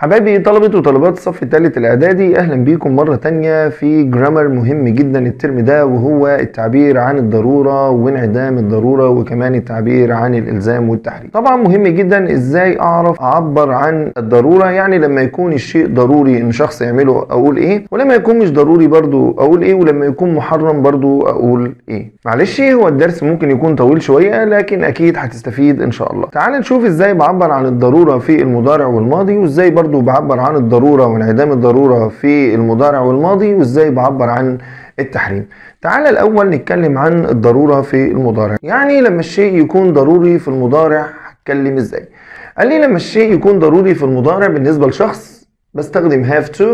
حبايبي طلبة وطالبات الصف الثالث الإعدادي أهلا بيكم مرة تانية في جرامر مهم جدا الترم ده وهو التعبير عن الضرورة وانعدام الضرورة وكمان التعبير عن الإلزام والتحريم طبعا مهم جدا إزاي أعرف أعبر عن الضرورة يعني لما يكون الشيء ضروري إن شخص يعمله أقول إيه ولما يكون مش ضروري برضو أقول إيه ولما يكون محرم برضو أقول إيه معلش هو الدرس ممكن يكون طويل شوية لكن أكيد هتستفيد إن شاء الله تعال نشوف إزاي بعبر عن الضرورة في المضارع والماضي وإزاي برضو بعبر عن الضرورة وانعدام الضرورة في المضارع والماضي وإزاي بعبر عن التحريم تعال الأول نتكلم عن الضرورة في المضارع يعني لما الشيء يكون ضروري في المضارع هتكلم إزاي قال لي لما الشيء يكون ضروري في المضارع بالنسبة لشخص بستخدم have to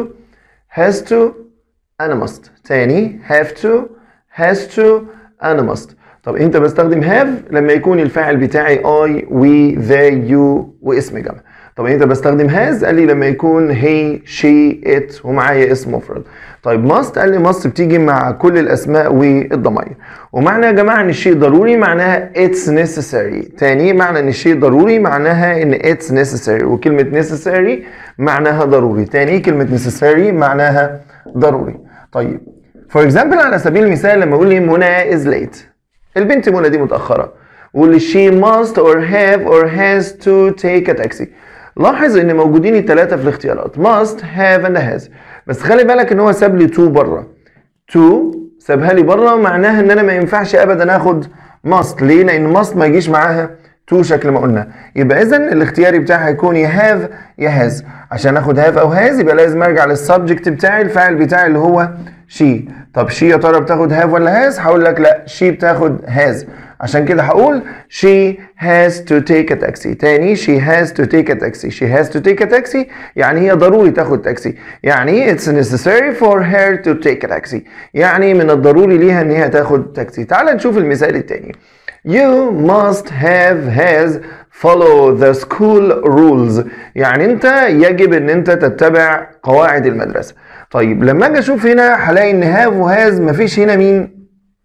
has to أنا must تاني have to has to أنا must طب امتى بستخدم have لما يكون الفاعل بتاعي I we they you واسم جمع طب امتى بستخدم has قال لي لما يكون he she it ومعايا اسم مفرد طيب must قال لي must بتيجي مع كل الاسماء والضمائر ومعنى يا جماعه ان الشيء ضروري معناها it's necessary تاني معنى ان الشيء ضروري معناها ان it's necessary وكلمه necessary معناها ضروري تاني كلمه necessary معناها ضروري طيب فور اكزامبل على سبيل المثال لما اقول لي منى is late البنت منى دي متاخره واللي she must or have or has to take a taxi لاحظ ان موجودين الثلاثه في الاختيارات must have and has بس خلي بالك ان هو ساب لي to بره to سابها لي بره معناها ان انا ما ينفعش ابدا اخد must ليه لان must ما يجيش معاها to شكل ما قلنا يبقى اذا الاختياري بتاعي هيكون يا have يا has عشان اخد have او has يبقى لازم ارجع للسبجكت بتاعي الفاعل بتاعي اللي هو she طب she يا ترى بتاخد have ولا has هقول لك لا she بتاخد has عشان كده هقول she has to take a taxi تاني she has to take a taxi she has to take a taxi يعني هي ضروري تاخد تاكسي يعني it's necessary for her to take a taxi يعني من الضروري ليها ان هي تاخد تاكسي تعال نشوف المثال التاني You must have has follow the school rules يعني انت يجب ان انت تتبع قواعد المدرسة طيب لما اجي اشوف هنا هلاقي ان have وهاز مفيش هنا مين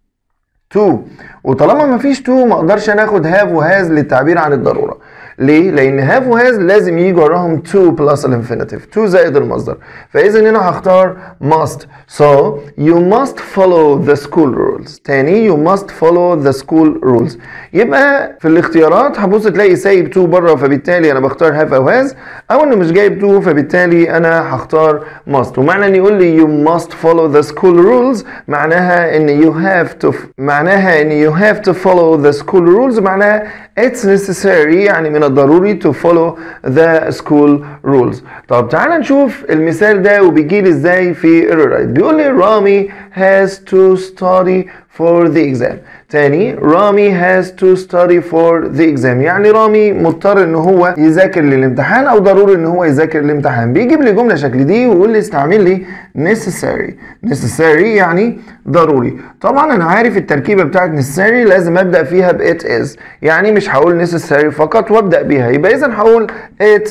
to وطالما مفيش to ما اقدرش انا اخد have وهاز للتعبير عن الضروره ليه؟ لأن have وهاز لازم يجي وراهم to plus الانفينيتيف to زائد المصدر فإذا هنا هختار must so you must follow the school rules تاني you must follow the school rules يبقى في الاختيارات هبص تلاقي سايب to بره فبالتالي أنا بختار have أو has أو إنه مش جايب to فبالتالي أنا هختار must ومعنى إن يقول لي you must follow the school rules معناها إن you have to معناها إن you have to follow the school rules معناها it's necessary يعني من الضروري to follow the school rules طب تعال نشوف المثال ده وبيجي لي ازاي في الرايت بيقول لي رامي has to study for the exam تاني رامي has to study for the exam يعني رامي مضطر ان هو يذاكر للامتحان او ضروري ان هو يذاكر للامتحان بيجيب لي جمله شكل دي ويقول لي استعمل لي necessary necessary يعني ضروري طبعا انا عارف التركيبه بتاعت necessary لازم ابدا فيها ب it is يعني مش هقول necessary فقط وابدا بيها يبقى اذا هقول it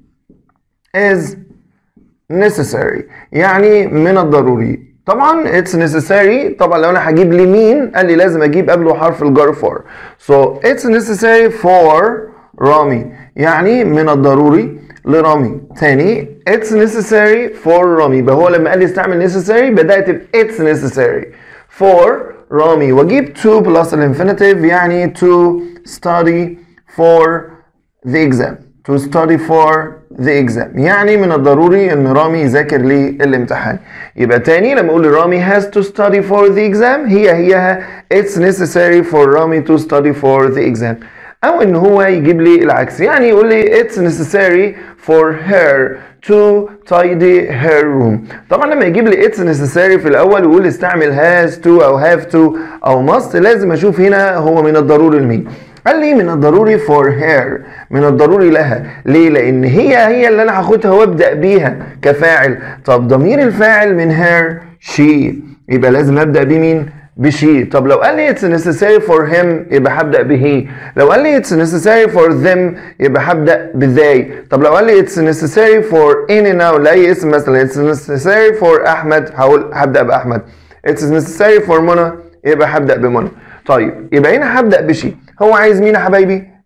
is necessary يعني من الضروري طبعا it's necessary طبعا لو انا هجيب لي مين قال لي لازم اجيب قبله حرف الجر for so it's necessary for رامي يعني من الضروري لرامي تاني it's necessary for رامي يبقى هو لما قال لي استعمل necessary بدأت ب it's necessary for رامي واجيب to plus الانفينيتيف يعني to study for the exam to study for the exam يعني من الضروري ان رامي يذاكر للامتحان يبقى تاني لما اقول رامي has to study for the exam هي هي it's necessary for رامي to study for the exam او ان هو يجيب لي العكس يعني يقول لي it's necessary for her to tidy her room طبعا لما يجيب لي it's necessary في الاول ويقول استعمل has to او have to او must لازم اشوف هنا هو من الضروري لمين قال لي من الضروري for her من الضروري لها ليه لان هي هي اللي انا هاخدها وابدا بيها كفاعل طب ضمير الفاعل من her she يبقى لازم ابدا بمين بشي طب لو قال لي it's necessary for him يبقى هبدا به لو قال لي it's necessary for them يبقى هبدا بذي طب لو قال لي it's necessary for any now لاي اسم مثلا it's necessary for احمد هقول هبدا باحمد it's necessary for منى يبقى هبدا بمنى طيب يبقى هنا هبدا بشي هو عايز مين يا حبايبي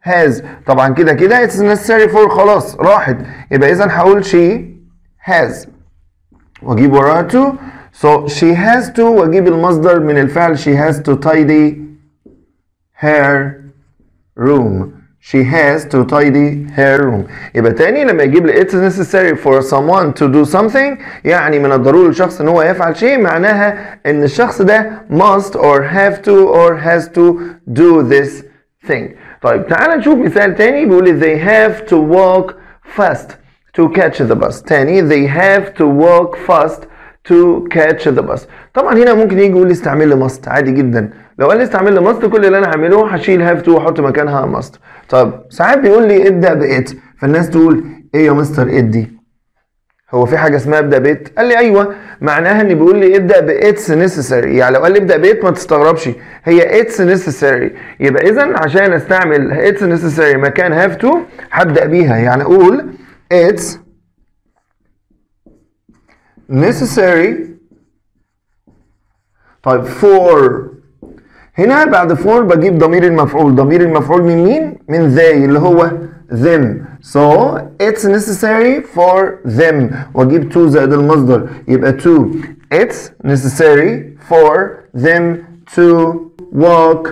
has طبعا كده كده it's necessary for خلاص راحت يبقى اذا هقول she has واجيب وراها to so she has to واجيب المصدر من الفعل she has to tidy her room she has to tidy her room يبقى تاني لما يجيب لي it's necessary for someone to do something يعني من الضروري للشخص ان هو يفعل شيء معناها ان الشخص ده must or have to or has to do this thing طيب تعال نشوف مثال تاني بيقول لي they have to walk fast to catch the bus تاني they have to walk fast to catch the bus طبعا هنا ممكن يجي يقول لي استعمل لي must عادي جدا لو قال لي استعمل لي must كل اللي انا هعمله هشيل have to واحط مكانها must طب ساعات بيقول لي ابدا بإت فالناس تقول ايه يا مستر إت دي هو في حاجه اسمها ابدا بإت قال لي ايوه معناها ان بيقول لي ابدا بإتس necessary يعني لو قال لي ابدا بإت ما تستغربش هي اتس necessary يبقى اذا عشان استعمل اتس necessary مكان have to هبدا بيها يعني اقول it's necessary طيب for هنا بعد for بجيب ضمير المفعول ضمير المفعول من مين من they اللي هو them so it's necessary for them واجيب to زائد المصدر يبقى to it's necessary for them to walk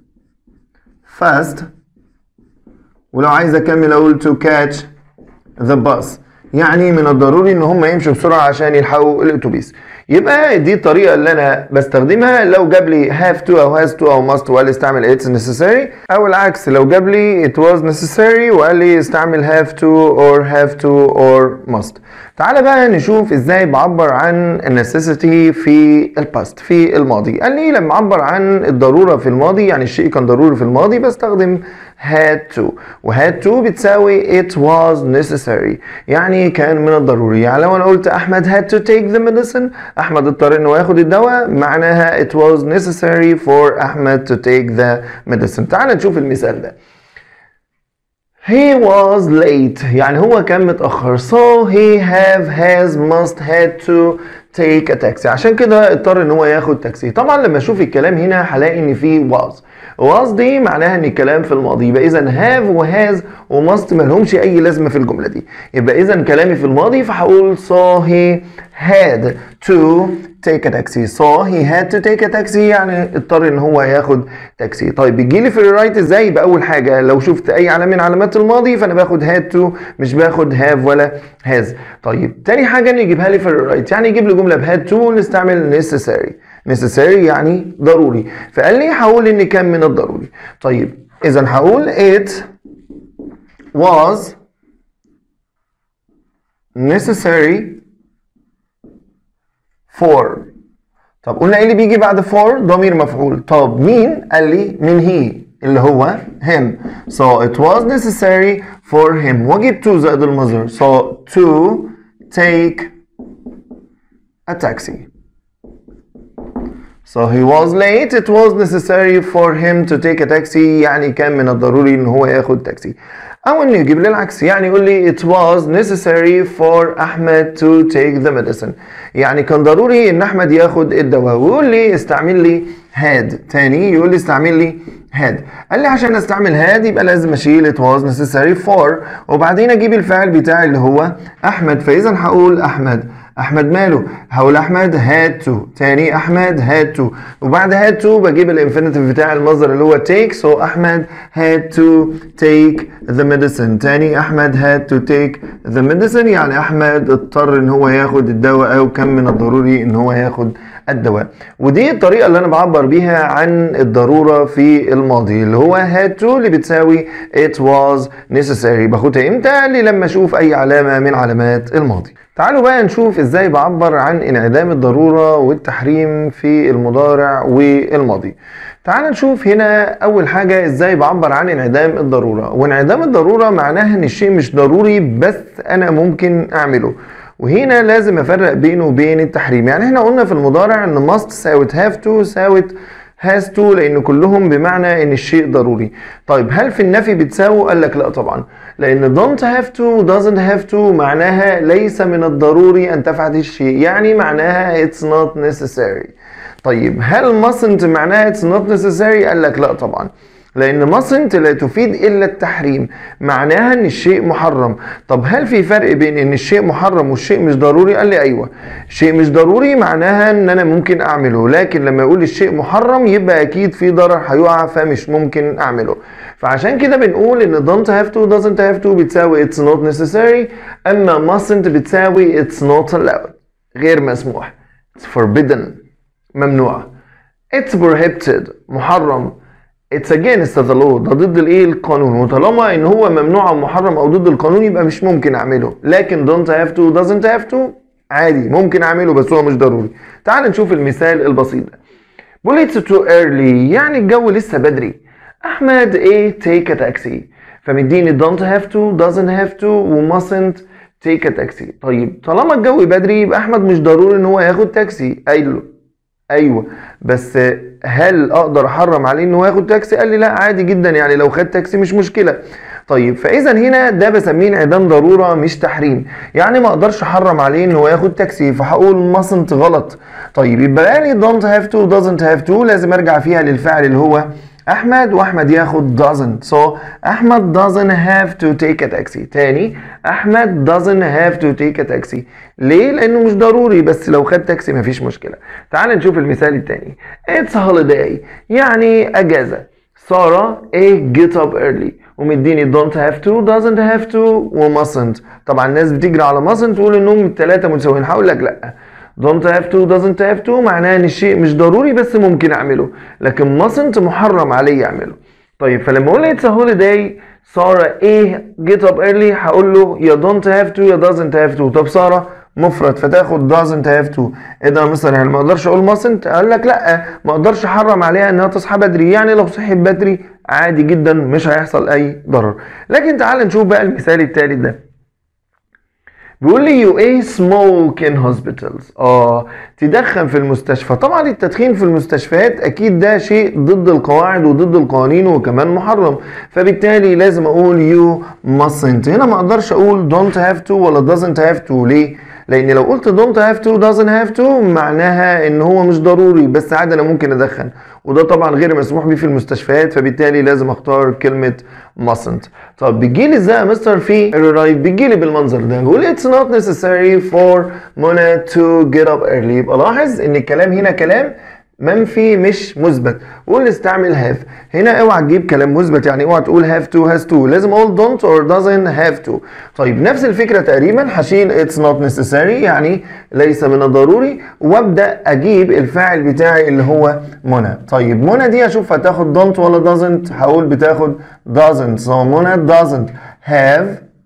fast ولو عايز اكمل اقول to catch the bus يعني من الضروري ان هم يمشوا بسرعه عشان يلحقوا الاتوبيس يبقى دي الطريقه اللي انا بستخدمها لو جاب لي have to او has to او must وقال لي استعمل it's necessary او العكس لو جاب لي it was necessary وقال لي استعمل have to or have to or must تعالى بقى نشوف ازاي بعبر عن necessity في الباست في الماضي قال لي لما اعبر عن الضروره في الماضي يعني الشيء كان ضروري في الماضي بستخدم had to و had to بتساوي it was necessary يعني كان من الضروري يعني لو انا قلت احمد had to take the medicine احمد اضطر انه ياخد الدواء معناها it was necessary for احمد to take the medicine تعال نشوف المثال ده He was late يعني هو كان متأخر so he have has must had to take a taxi عشان كده اضطر ان هو ياخد تاكسي طبعا لما اشوف الكلام هنا هلاقي ان في was was دي معناها ان الكلام في الماضي يبقى اذا have وhas وmust ما لهمش اي لازمه في الجمله دي يبقى اذا كلامي في الماضي فهقول so he had to take a taxi so he had to take a taxi يعني اضطر ان هو ياخد تاكسي طيب بيجي لي في الرايت ازاي يبقى اول حاجه لو شفت اي علامه من علامات الماضي فانا باخد had to مش باخد have ولا has طيب تاني حاجه نجيبها لي في الرايت يعني يجيب لي جمله ب had to نستعمل necessary necessary يعني ضروري فقال لي هقول ان كان من الضروري طيب اذا هقول it was necessary for طب قلنا ايه اللي بيجي بعد for ضمير مفعول طب مين قال لي من هي اللي هو him so it was necessary for him واجيب to زائد المصدر so to take a taxi So he was late. It was necessary for him to take a taxi. يعني كان من الضروري ان هو ياخد تاكسي. او انه يجيب لي العكس يعني يقول لي it was necessary for احمد to take the medicine. يعني كان ضروري ان احمد ياخد الدواء ويقول لي استعمل لي had تاني يقول لي استعمل لي had قال لي عشان استعمل had يبقى لازم اشيل it was necessary for وبعدين اجيب الفاعل بتاعي اللي هو احمد فاذا هقول احمد احمد ماله هقول احمد had to تاني احمد had to وبعد had to بجيب الانفينيتيف بتاع المصدر اللي هو take so احمد had to take the medicine تاني احمد had to take the medicine يعني احمد اضطر ان هو ياخد الدواء او كان من الضروري ان هو ياخد الدواء ودي الطريقه اللي انا بعبر بيها عن الضروره في الماضي اللي هو had to اللي بتساوي it was necessary باخدها امتى اللي لما اشوف اي علامه من علامات الماضي تعالوا بقى نشوف ازاي بعبر عن انعدام الضروره والتحريم في المضارع والماضي تعال نشوف هنا اول حاجه ازاي بعبر عن انعدام الضروره وانعدام الضروره معناها ان الشيء مش ضروري بس انا ممكن اعمله وهنا لازم افرق بينه وبين التحريم يعني احنا قلنا في المضارع ان must ساوت have to ساوت has to لان كلهم بمعنى ان الشيء ضروري طيب هل في النفي بتساوي قال لك لا طبعا لان don't have to doesn't have to معناها ليس من الضروري ان تفعل الشيء يعني معناها it's not necessary طيب هل mustn't معناها it's not necessary قال لك لا طبعا لان mustn't لا تفيد الا التحريم معناها ان الشيء محرم طب هل في فرق بين ان الشيء محرم والشيء مش ضروري قال لي ايوه شيء مش ضروري معناها ان انا ممكن اعمله لكن لما يقول الشيء محرم يبقى اكيد في ضرر هيقع فمش ممكن اعمله فعشان كده بنقول ان don't have to doesn't have to بتساوي it's not necessary اما mustn't بتساوي it's not allowed غير مسموح it's forbidden ممنوع it's prohibited محرم it's against the law ده ضد الايه القانون وطالما ان هو ممنوع او محرم او ضد القانون يبقى مش ممكن اعمله لكن don't have to doesn't have to عادي ممكن اعمله بس هو مش ضروري تعال نشوف المثال البسيط ده بيقول it's too early يعني الجو لسه بدري احمد ايه take a taxi فمديني don't have to doesn't have to و mustn't take a taxi طيب طالما الجو بدري يبقى احمد مش ضروري ان هو ياخد تاكسي قايل له ايوه بس هل اقدر احرم عليه ان هو ياخد تاكسي قال لي لا عادي جدا يعني لو خد تاكسي مش مشكله طيب فاذا هنا ده بسميه انعدام ضروره مش تحريم يعني ما اقدرش احرم عليه ان هو ياخد تاكسي فهقول mustn't غلط طيب يبقى لي don't have to doesn't have to لازم ارجع فيها للفعل اللي هو احمد واحمد ياخد doesn't so احمد doesn't have to take a taxi تاني احمد doesn't have to take a taxi ليه لانه مش ضروري بس لو خد تاكسي مفيش مشكله تعال نشوف المثال التاني it's holiday يعني اجازه ساره ايه get up early ومديني don't have to doesn't have to و mustn't طبعا الناس بتجري على mustn't تقول انهم الثلاثه متساويين هقول لك لا don't have to doesn't have to معناه ان الشيء مش ضروري بس ممكن اعمله لكن mustn't محرم عليه يعمله طيب فلما اقول it's a holiday سارة ايه get up early هقول له يا don't have to يا doesn't have to طب سارة مفرد فتاخد doesn't have to ايه ده مثلا يعني ما اقدرش اقول mustn't اقول لك لا ما اقدرش احرم عليها انها تصحى بدري يعني لو صحيت بدري عادي جدا مش هيحصل اي ضرر لكن تعال نشوف بقى المثال التالت ده بيقول لي يو ايه سموك ان هوسبيتالز اه تدخن في المستشفى طبعا التدخين في المستشفيات اكيد ده شيء ضد القواعد وضد القوانين وكمان محرم فبالتالي لازم اقول يو mustn't هنا ما اقدرش اقول don't have to ولا doesn't have to ليه لان لو قلت don't have to doesn't have to معناها ان هو مش ضروري بس عادي انا ممكن ادخن وده طبعا غير مسموح بيه في المستشفيات فبالتالي لازم اختار كلمه mustn't طب بيجيلي ازاي يا مستر في الرايت بيجيلي بالمنظر ده بيقول it's not necessary for Mona to get up early يبقى لاحظ ان الكلام هنا كلام منفي مش مثبت قول استعمل have هنا اوعى تجيب كلام مثبت يعني اوعى تقول have to has to لازم اقول don't or doesn't have to طيب نفس الفكره تقريبا هشيل it's not necessary يعني ليس من الضروري وابدا اجيب الفاعل بتاعي اللي هو منى طيب منى دي اشوف هتاخد don't ولا doesn't هقول بتاخد doesn't so منى doesn't have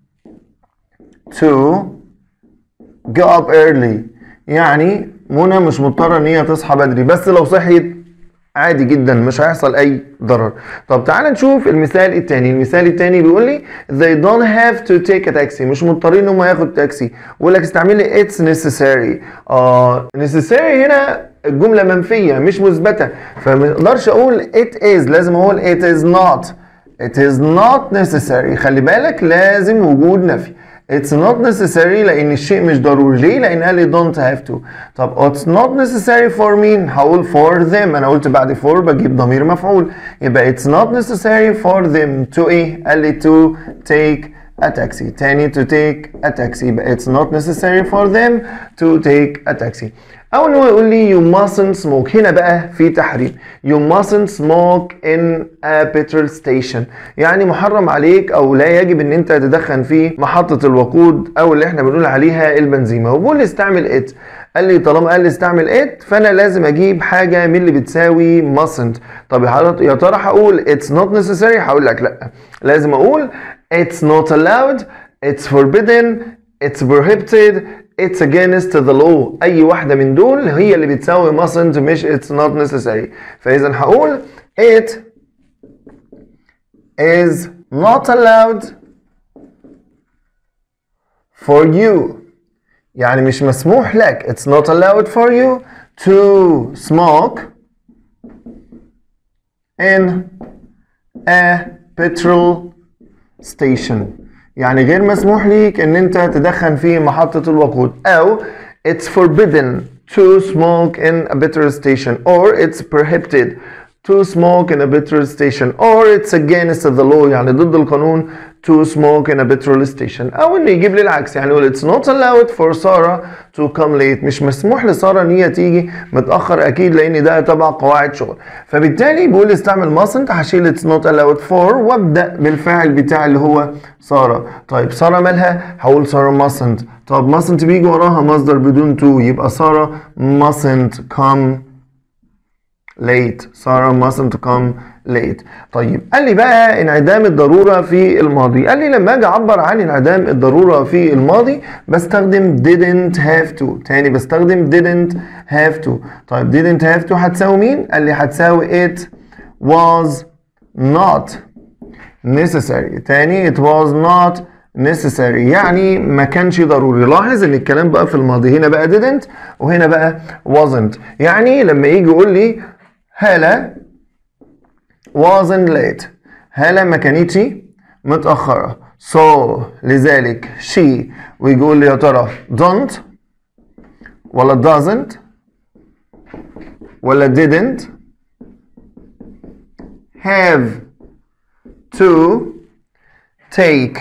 to get up early يعني منى مش مضطرة ان هي تصحى بدري بس لو صحيت عادي جدا مش هيحصل اي ضرر طب تعال نشوف المثال التاني المثال التاني بيقول لي they don't have to take a taxi مش مضطرين ان هم ياخدوا تاكسي بيقول لك استعمل لي it's necessary اه necessary هنا الجملة منفية مش مثبتة فما اقدرش اقول it is لازم اقول it is not it is not necessary خلي بالك لازم وجود نفي It's not necessary لأن الشيء مش ضروري ليه؟ لأن قال لي don't have to طب it's not necessary for مين؟ هقول for them أنا قلت بعد for بجيب ضمير مفعول يبقى it's not necessary for them to إيه؟ قال لي to take a taxi تاني to take a taxi يبقى it's not necessary for them to take a taxi أو إن هو يقول لي you mustn't smoke هنا بقى في تحريم you mustn't smoke in a petrol station يعني محرم عليك أو لا يجب إن أنت تدخن في محطة الوقود أو اللي إحنا بنقول عليها البنزيمة وبقول لي استعمل it قال لي طالما قال لي استعمل it فانا لازم اجيب حاجه من اللي بتساوي mustn't طب يا ترى هقول it's not necessary هقول لك لا لازم اقول it's not allowed it's forbidden it's prohibited it's against the law اي واحده من دول هي اللي بتساوي mustn't مش it's not necessary فاذا هقول it is not allowed for you يعني مش مسموح لك it's not allowed for you to smoke in a petrol station يعني غير مسموح ليك ان انت تدخن في محطة الوقود او it's forbidden to smoke in a petrol station or it's prohibited to smoke in a petrol station or it's against the law يعني ضد القانون to smoke in a petrol station او انه يجيب لي العكس يعني يقول it's not allowed for Sarah to come late مش مسموح لسارة ان هي تيجي متاخر اكيد لان ده تبع قواعد شغل فبالتالي بيقول استعمل mustn't هشيل it's not allowed for وابدا بالفاعل بتاعي اللي هو سارة طيب سارة مالها هقول سارة mustn't طب mustn't بيجي وراها مصدر بدون to يبقى سارة mustn't come late سارة mustn't come late طيب قال لي بقى انعدام الضرورة في الماضي قال لي لما اجي اعبر عن انعدام الضرورة في الماضي بستخدم didn't have to تاني بستخدم didn't have to طيب didn't have to هتساوي مين قال لي هتساوي it was not necessary تاني it was not necessary يعني ما كانش ضروري لاحظ ان الكلام بقى في الماضي هنا بقى didn't وهنا بقى wasn't يعني لما يجي يقول لي هالة wasn't late هالة ما كانتش متأخرة so لذلك she ويقول لي يا ترى don't ولا doesn't ولا didn't have to take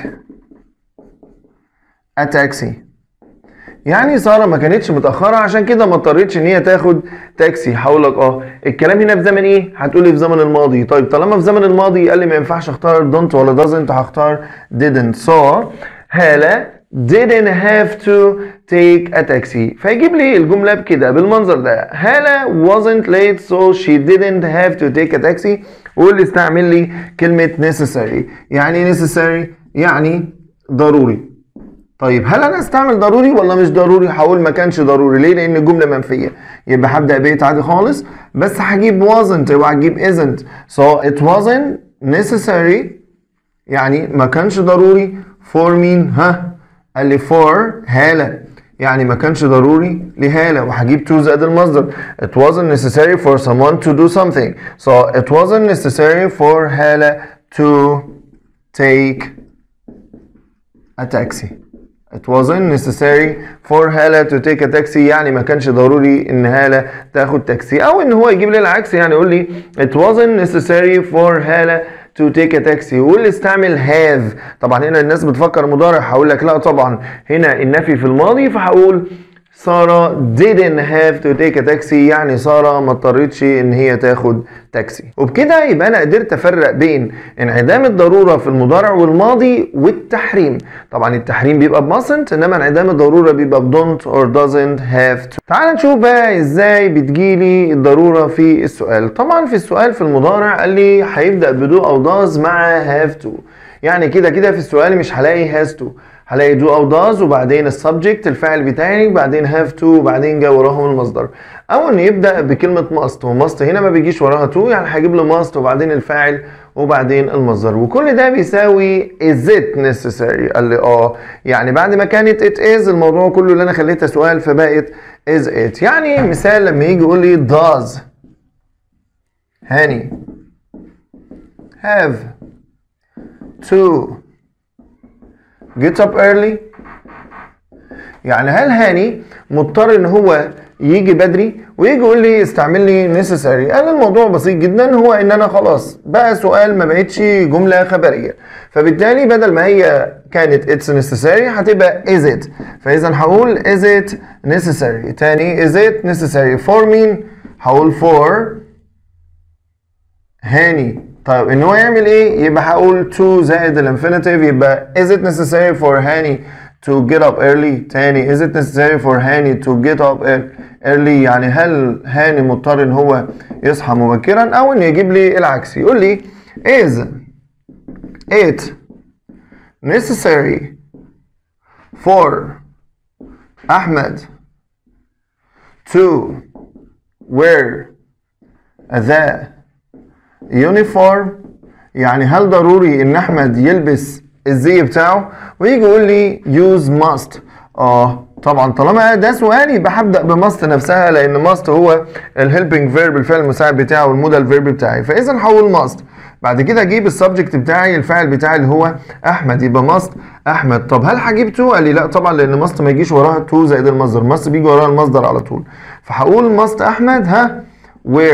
a taxi يعني ساره ما كانتش متاخره عشان كده ما اضطرتش ان هي تاخد تاكسي هقول لك اه الكلام هنا في زمن ايه هتقولي في زمن الماضي طيب طالما في زمن الماضي قال لي ما ينفعش اختار دونت ولا doesn't هختار didn't so هاله didn't have to take a taxi فيجيب لي الجملة بكده بالمنظر ده هالة wasn't late so she didn't have to take a taxi ويقول لي استعمل لي كلمة necessary يعني necessary يعني ضروري طيب هل انا استعمل ضروري ولا مش ضروري هقول ما كانش ضروري ليه لان الجمله منفيه يبقى هبدا بيت عادي خالص بس هجيب wasn't وهجيب isn't so it wasn't necessary يعني ما كانش ضروري for مين ها قال لي for هاله يعني ما كانش ضروري لهاله وهجيب to زائد المصدر it wasn't necessary for someone to do something so it wasn't necessary for هاله to take a taxi It wasn't necessary for هالة to take a taxi يعني ما كانش ضروري ان هالة تاخد تاكسي او ان هو يجيب لي العكس يعني يقول لي it wasn't necessary for هالة to take a taxi واللي استعمل have طبعا هنا الناس بتفكر مضارع هقول لك لا طبعا هنا النفي في الماضي فهقول سارة didn't have to take a taxi يعني سارة ما اضطرتش ان هي تاخد تاكسي وبكده يبقى انا قدرت افرق بين انعدام الضرورة في المضارع والماضي والتحريم طبعا التحريم بيبقى بماسنت انما انعدام الضرورة بيبقى بدونت or doesn't have to تعال نشوف بقى ازاي بتجيلي الضرورة في السؤال طبعا في السؤال في المضارع قال لي هيبدأ بدو او does مع have to يعني كده كده في السؤال مش هلاقي has to هلاقي do او does وبعدين السبجكت الفاعل بتاعي بعدين have to وبعدين جاي وراهم المصدر او ان يبدا بكلمه must وماست هنا ما بيجيش وراها to يعني هجيب له must وبعدين الفاعل وبعدين المصدر وكل ده بيساوي is it necessary قال لي اه يعني بعد ما كانت it is الموضوع كله اللي انا خليتها سؤال فبقت is it يعني مثال لما يجي يقول لي does هاني have to get up early يعني هل هاني مضطر ان هو يجي بدري ويجي يقول لي استعمل لي necessary قال الموضوع بسيط جدا هو ان انا خلاص بقى سؤال ما بقتش جمله خبريه فبالتالي بدل ما هي كانت it's necessary هتبقى is it فاذا هقول is it necessary تاني is it necessary for مين هقول for هاني طيب ان هو يعمل ايه يبقى هقول to زائد الانفينيتيف يبقى is it necessary for هاني to get up early تاني is it necessary for هاني to get up early يعني هل هاني مضطر ان هو يصحى مبكرا او ان يجيب لي العكس يقول لي is it necessary for احمد to wear the يونيفورم يعني هل ضروري ان احمد يلبس الزي بتاعه ويجي يقول لي يوز ماست اه طبعا طالما ده سؤال يبقى هبدا بماست نفسها لان ماست هو الهيلبنج فيرب الفعل المساعد بتاعه والمودال فيرب بتاعي فاذا هقول ماست بعد كده اجيب السبجكت بتاعي الفاعل بتاعي اللي هو احمد يبقى ماست احمد طب هل هجيب تو قال لي لا طبعا لان ماست ما يجيش وراها تو زائد المصدر ماست بيجي وراها المصدر على طول فهقول ماست احمد ها وير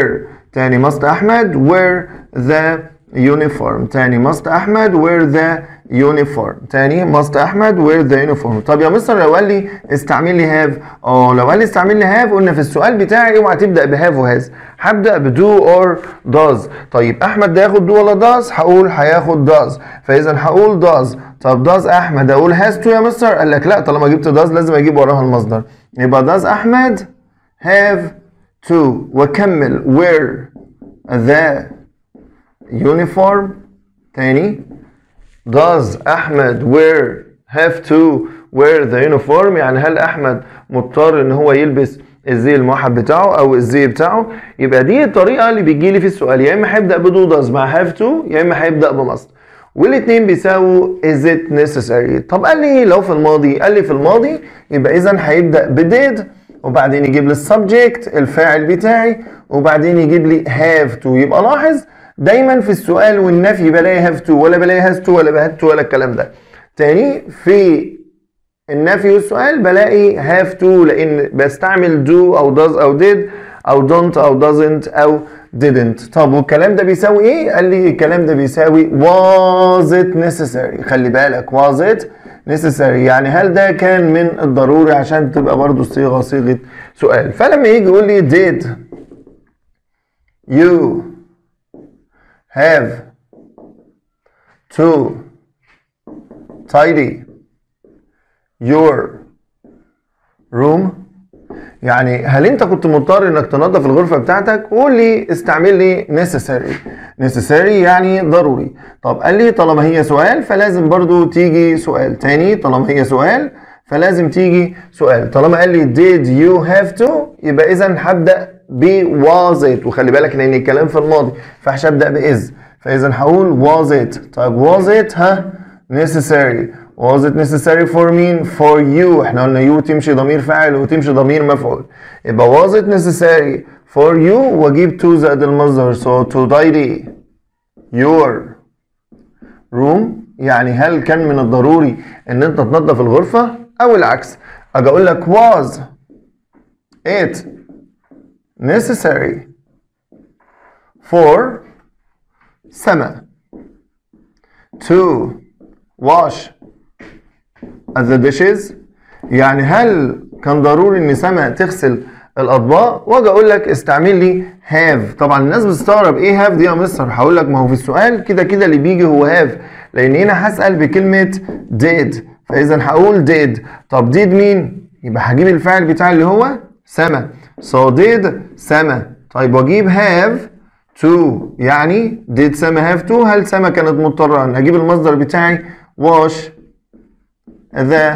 تاني must أحمد wear the uniform تاني must أحمد wear the uniform تاني must أحمد wear the uniform طب يا مستر لو قال لي استعمل لي have اه لو قال لي استعمل لي have قلنا في السؤال بتاعي اوعى تبدأ ب have و has هبدأ ب do or does طيب أحمد ده ياخد do ولا does هقول هياخد does فإذا هقول does طب does أحمد أقول has to يا مستر قال لك لا طالما جبت does لازم أجيب وراها المصدر يبقى does أحمد have to وكمل wear the uniform تاني does أحمد wear have to wear the uniform يعني هل أحمد مضطر إن هو يلبس الزي الموحد بتاعه أو الزي بتاعه يبقى دي الطريقة اللي بتجي لي في السؤال يا إما هيبدأ بدو does مع have to يا إما هيبدأ بمصدر والاثنين بيساووا is it necessary طب قال لي لو في الماضي قال لي في الماضي يبقى إذا هيبدأ ب did وبعدين يجيب لي السبجكت الفاعل بتاعي وبعدين يجيب لي have to يبقى لاحظ دايما في السؤال والنفي بلاقي have to ولا بلاقي has to ولا had to ولا الكلام ده تاني في النفي والسؤال بلاقي have to لان بستعمل do او does او did او don't او doesn't او didn't طب والكلام ده بيساوي ايه قال لي الكلام ده بيساوي was it necessary خلي بالك was it necessary يعني هل ده كان من الضروري عشان تبقى برضو الصيغه صيغه سؤال فلما يجي يقول لي did you have to tidy your room يعني هل انت كنت مضطر انك تنظف الغرفه بتاعتك قول لي استعمل لي necessary necessary يعني ضروري طب قال لي طالما هي سؤال فلازم برضو تيجي سؤال تاني طالما هي سؤال فلازم تيجي سؤال طالما قال لي did you have to يبقى اذا هبدا ب was it وخلي بالك لان الكلام في الماضي فهبدا ب is فاذا هقول was it طيب was it ها necessary was it necessary for مين for you احنا قلنا you تمشي ضمير فاعل وتمشي ضمير مفعول يبقى was it necessary for you واجيب to زائد المصدر so to tidy your room يعني هل كان من الضروري ان انت تنظف الغرفة او العكس اجي اقول لك was it necessary for سما to wash the dishes يعني هل كان ضروري ان سما تغسل الاطباق واجي اقول لك استعمل لي have طبعا الناس بتستغرب ايه have دي يا مستر هقول لك ما هو في السؤال كده كده اللي بيجي هو have لان هنا هسال بكلمه did فاذا هقول did طب did مين يبقى هجيب الفاعل بتاعي اللي هو سما so did سما طيب واجيب have to يعني did سما have to هل سما كانت مضطره ان اجيب المصدر بتاعي wash the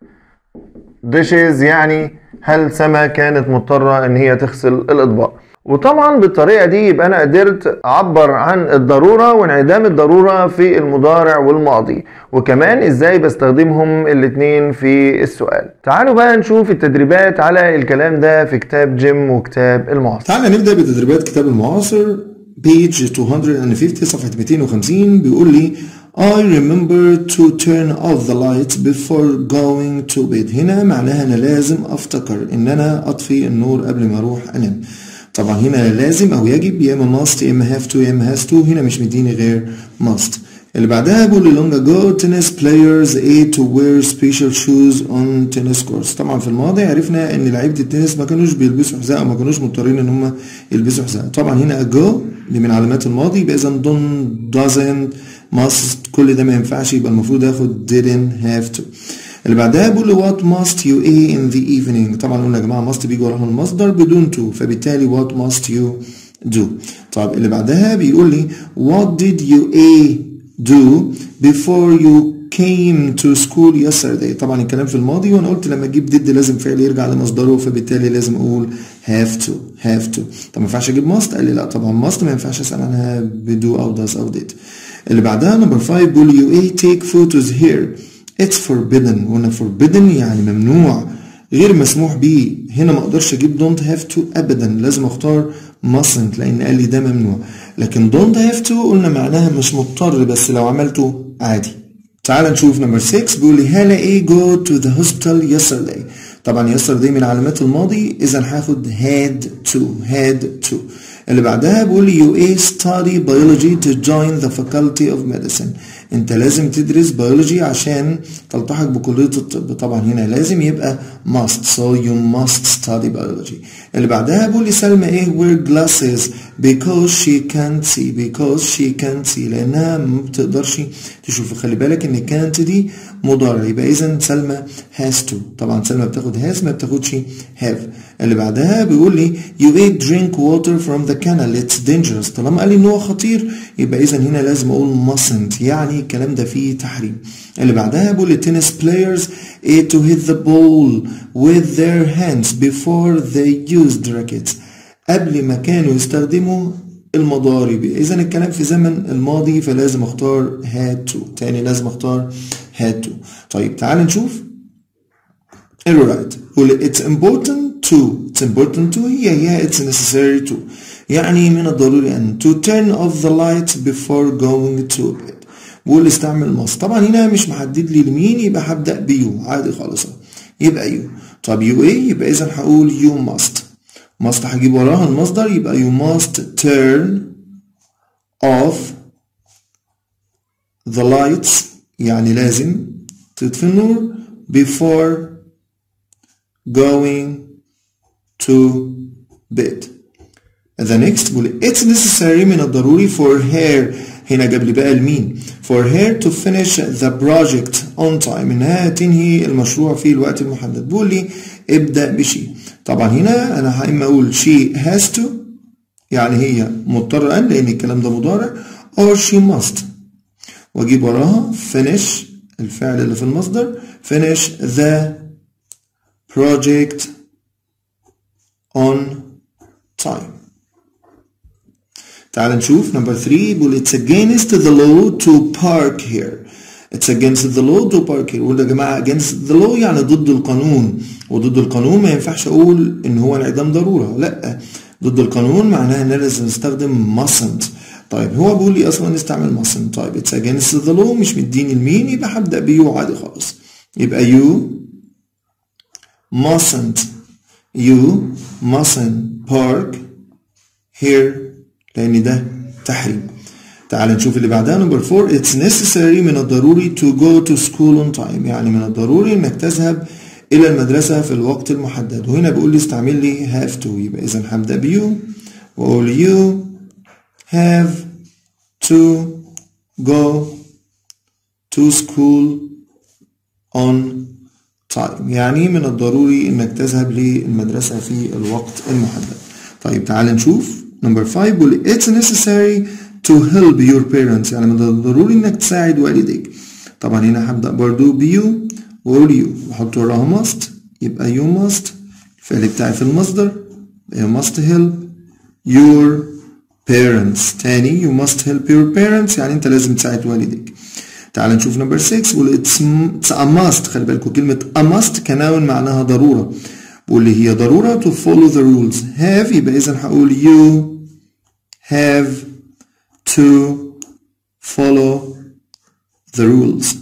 dishes يعني هل سما كانت مضطرة ان هي تغسل الاطباق وطبعا بالطريقة دي يبقى انا قدرت اعبر عن الضرورة وانعدام الضرورة في المضارع والماضي وكمان ازاي بستخدمهم الاتنين في السؤال تعالوا بقى نشوف التدريبات على الكلام ده في كتاب جيم وكتاب المعاصر تعالى نبدأ بتدريبات كتاب المعاصر بيج 250 صفحة 250 بيقول لي I remember to turn off the lights before going to bed هنا معناها أنا لازم أفتكر إن أنا أطفي النور قبل ما أروح أنام طبعا هنا لازم أو يجب يا إما must يا إما have to يا إما has to هنا مش مديني غير must اللي بعدها بيقول لي long ago tennis players ate to wear special shoes on tennis courts طبعا في الماضي عرفنا ان لعيبه التنس ما كانوش بيلبسوا حذاء او ما كانوش مضطرين ان هم يلبسوا حذاء طبعا هنا ago دي من علامات الماضي يبقى اذا don't doesn't must كل ده ما ينفعش يبقى المفروض اخد didn't have to اللي بعدها بيقول لي what must you eat in the evening طبعا قلنا يا جماعه must بيجي وراها المصدر بدون to فبالتالي what must you do طب اللي بعدها بيقول لي what did you eat do before you came to school yesterday طبعا الكلام في الماضي وانا قلت لما اجيب did لازم فعل يرجع لمصدره فبالتالي لازم اقول have to have to طب ما ينفعش اجيب must قال لي لا طبعا must ما ينفعش اسال عنها بدو او does او did اللي بعدها نمبر 5 بيقول you a take photos here it's forbidden وهنا forbidden يعني ممنوع غير مسموح بيه هنا ما اقدرش اجيب don't have to ابدا لازم اختار mustn't لان قال لي ده ممنوع لكن don't have to قلنا معناها مش مضطر بس لو عملته عادي تعال نشوف نمبر 6 بيقول لي هلا ايه go to the hospital yesterday طبعا yesterday من علامات الماضي اذا هاخد had to had to اللي بعدها بيقول لي you a study biology to join the faculty of medicine انت لازم تدرس بيولوجي عشان تلتحق بكلية الطب طبعا هنا لازم يبقى must so you must study biology اللي بعدها بيقول لي سلمى ايه wear glasses because she can't see because she can't see لانها ما بتقدرش تشوف خلي بالك ان can't دي مضارع يبقى اذا سلمى has to طبعا سلمى بتاخد has ما بتاخدش have اللي بعدها بيقول لي you ate drink water from the canal it's dangerous طالما قال لي ان هو خطير يبقى اذا هنا لازم اقول mustn't يعني الكلام ده فيه تحريم اللي بعدها بيقول لي tennis players ate to hit the ball with their hands before they used rackets قبل ما كانوا يستخدموا المضارب اذا الكلام في زمن الماضي فلازم اختار had to تاني لازم اختار had to طيب تعال نشوف alright it's important to it's important to هي هي it's necessary to يعني من الضروري أن to turn off the lights before going to bed بقول استعمل must طبعا هنا مش محدد لي لمين يبقى هبدأ بيو عادي خالص يبقى يو طب يو ايه يبقى إذا هقول you must must هجيب وراها المصدر يبقى you must turn off the lights يعني لازم تطفي النور before going to bed the next بقول it's necessary من الضروري for her هنا جاب لي بقى المين for her to finish the project on time انها تنهي المشروع في الوقت المحدد بقول لي ابدأ بشي طبعا هنا انا اما اقول she has to يعني هي مضطرة ان لان الكلام ده مضارع or she must واجيب وراها finish الفعل اللي في المصدر finish the project on time تعال نشوف number 3 بيقول it's against the law to park here it's against the law to park here يقول يا جماعة against the law يعني ضد القانون وضد القانون ما ينفعش اقول ان هو انعدام ضرورة لا ضد القانون معناها ان انا لازم استخدم mustn't طيب هو بيقول لي اصلا نستعمل mustn't طيب it's against the law مش مديني المين يبقى هبدأ بيو عادي خالص يبقى you mustn't you mustn't park here لان ده تحريم تعال نشوف اللي بعدها نمبر 4 it's necessary من الضروري to go to school on time يعني من الضروري انك تذهب الى المدرسة في الوقت المحدد وهنا بيقول لي استعمل لي have to يبقى اذا هبدأ بيو واقول you have to go to school on time يعني من الضروري انك تذهب للمدرسة في الوقت المحدد طيب تعال نشوف نمبر 5 بيقول it's necessary to help your parents يعني من الضروري انك تساعد والديك طبعا هنا هبدأ برضو بيو واقول يو واحط وراها must يبقى you must الفعل بتاعي في المصدر you must help your parents تاني you must help your parents يعني انت لازم تساعد والديك تعال نشوف نمبر 6 بيقول it's, it's a must خلي بالكم كلمة a must كنون معناها ضرورة بقول لي هي ضرورة to follow the rules have يبقى إذا هقول you have to follow the rules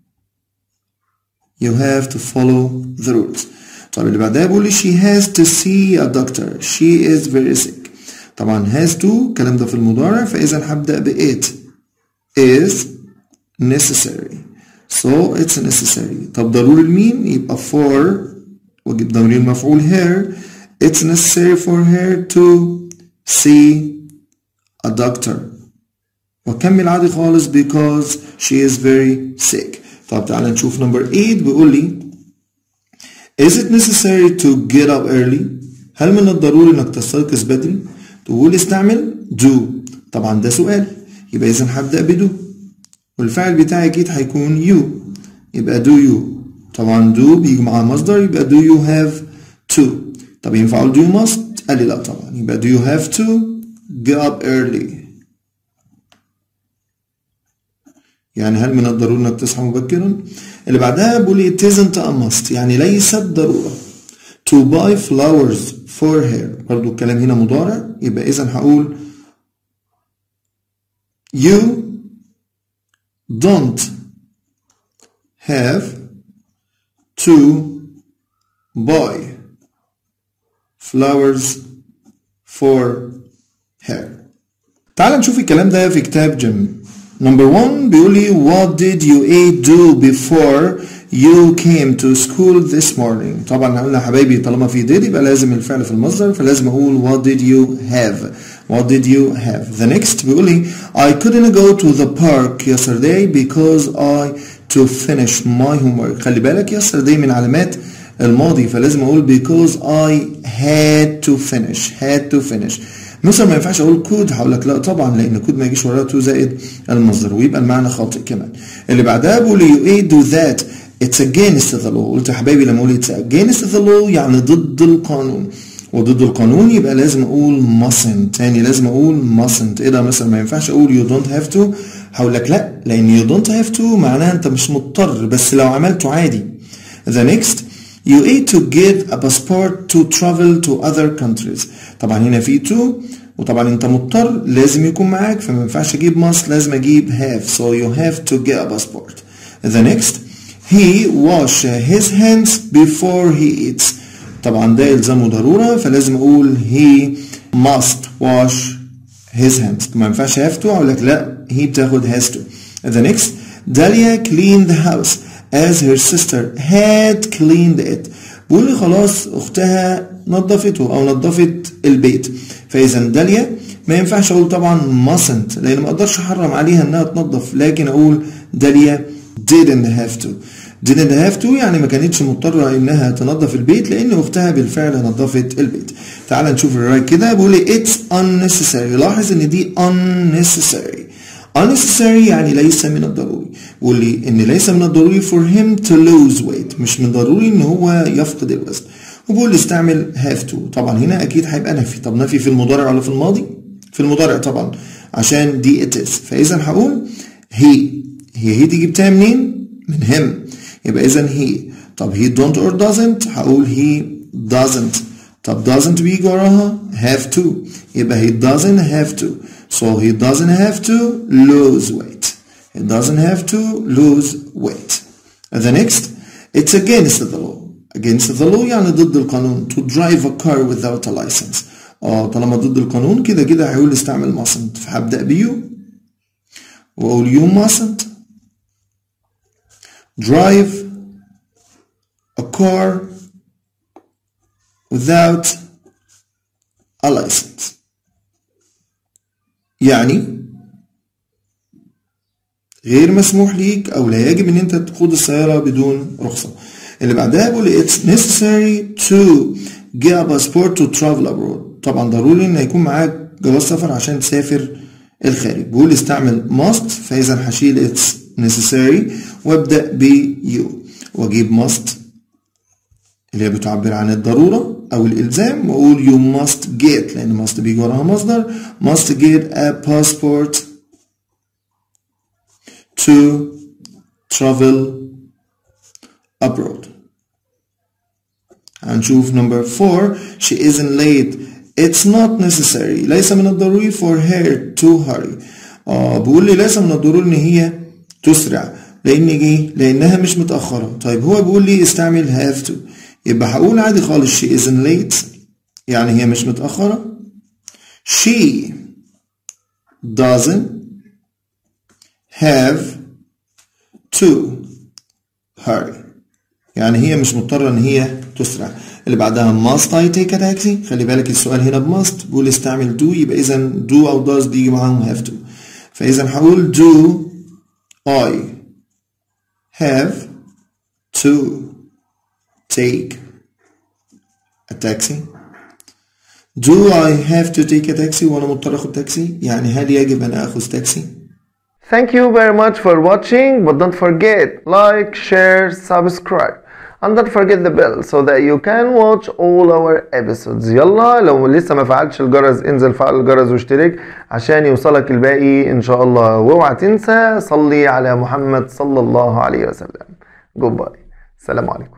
you have to follow the rules طيب اللي بعدها بيقول لي she has to see a doctor she is very sick طبعا has to الكلام ده في المضارع فإذا هبدأ ب it is necessary so it's necessary طب ضروري لمين يبقى for واجيب ضمير المفعول her it's necessary for her to see a doctor واكمل عادي خالص because she is very sick طب تعالى نشوف نمبر 8 بيقول لي is it necessary to get up early هل من الضروري انك تستيقظ بدري تقول استعمل do طبعا ده سؤال يبقى اذا هبدا بدو والفعل بتاعي اكيد هيكون you يبقى do you طبعا do بيجي معاه مصدر يبقى do you have to طب ينفع اقول do you must قال لي لا طبعا يبقى do you have to get up early يعني هل من الضروري انك تصحى مبكرا اللي بعدها بيقول لي it isn't a must يعني ليست ضرورة to buy flowers for her برضو الكلام هنا مضارع يبقى اذا هقول you don't have to buy flowers for her تعال نشوف الكلام ده في كتاب جيم نمبر 1 بيقول لي what did you eight do before you came to school this morning طبعا احنا قلنا يا حبايبي طالما في did يبقى لازم الفعل في المصدر فلازم اقول what did you have what did you have the next بيقول لي I couldn't go to the park yesterday because I to finish my homework خلي بالك yesterday من علامات الماضي فلازم اقول because I had to finish had to finish مثلا ما ينفعش اقول كود هقول لك لا طبعا لان كود ما يجيش وراه تو زائد المصدر ويبقى المعنى خاطئ كمان اللي بعدها بقول you ايه do that it's against the law قلت يا حبايبي لما اقول it's against the law يعني ضد القانون وضد القانون يبقى لازم اقول mustn't تاني لازم اقول mustn't ايه ده مثلا ما ينفعش اقول you don't have to هقول لك لا لان you don't have to معناها انت مش مضطر بس لو عملته عادي the next You aid to get a passport to travel to other countries. طبعا هنا في to وطبعا انت مضطر لازم يكون معاك فما ينفعش اجيب must لازم اجيب have so you have to get a passport. The next he wash his hands before he eats. طبعا ده يلزمه ضرورة فلازم اقول he must wash his hands ما ينفعش have to اقول لك لا he بتاخد has to. The next Dahlia cleaned the house as her sister had cleaned it بيقول لي خلاص اختها نظفته او نظفت البيت فاذا داليا ما ينفعش اقول طبعا mustn't لان ما اقدرش احرم عليها انها تنظف لكن اقول داليا didn't have to didn't have to يعني ما كانتش مضطرة انها تنظف البيت لان اختها بالفعل نظفت البيت تعال نشوف الرايت كده بيقول لي it's unnecessary لاحظ ان دي unnecessary unnecessary يعني ليس من الضروري بيقول لي ان ليس من الضروري for him to lose weight مش من الضروري ان هو يفقد الوزن وبيقول لي استعمل have to طبعا هنا اكيد هيبقى نفي طب نفي في المضارع ولا في الماضي في المضارع طبعا عشان دي it is فاذا هقول he هي هي دي جبتها منين من him يبقى اذا he طب he don't or doesn't هقول he doesn't طب doesn't بيجي وراها have to يبقى he doesn't have to so he doesn't have to lose weight he doesn't have to lose weight the next it's against the law against the law يعني ضد القانون to drive a car without a license اه طالما ضد القانون كده كده هيقول استعمل mustn't فهبدأ بيو واقول you mustn't drive a car without a license يعني غير مسموح ليك او لا يجب ان انت تقود السيارة بدون رخصة اللي بعدها بيقول it's necessary to get a passport to travel abroad طبعا ضروري ان يكون معاك جواز سفر عشان تسافر الخارج بيقول استعمل must فاذا هشيل it's necessary وابدأ ب you واجيب must اللي هي بتعبر عن الضرورة أو الإلزام وأقول you must get لأن must بيجي وراها مصدر must get a passport to travel abroad هنشوف number four she isn't late it's not necessary ليس من الضروري for her to hurry آه بيقول لي ليس من الضروري إن هي تسرع لأن إيه؟ لأنها مش متأخرة طيب هو بيقول لي استعمل have to يبقى هقول عادي خالص she isn't late يعني هي مش متأخرة she doesn't have to hurry يعني هي مش مضطرة إن هي تسرع اللي بعدها must I take a taxi خلي بالك السؤال هنا ب must بيقول استعمل do يبقى إذا do أو does بيجي معاهم have to فإذا هقول do I have to take a taxi Do I have to take a taxi وأنا مضطر أخد تاكسي؟ يعني هل يجب أن أخذ تاكسي؟ Thank you very much for watching but don't forget like, share, subscribe and don't forget the bell so that you can watch all our episodes يلا لو لسه ما فعلتش الجرس انزل فعل الجرس واشترك عشان يوصلك الباقي ان شاء الله واوعى تنسى صلي على محمد صلى الله عليه وسلم جود باي السلام عليكم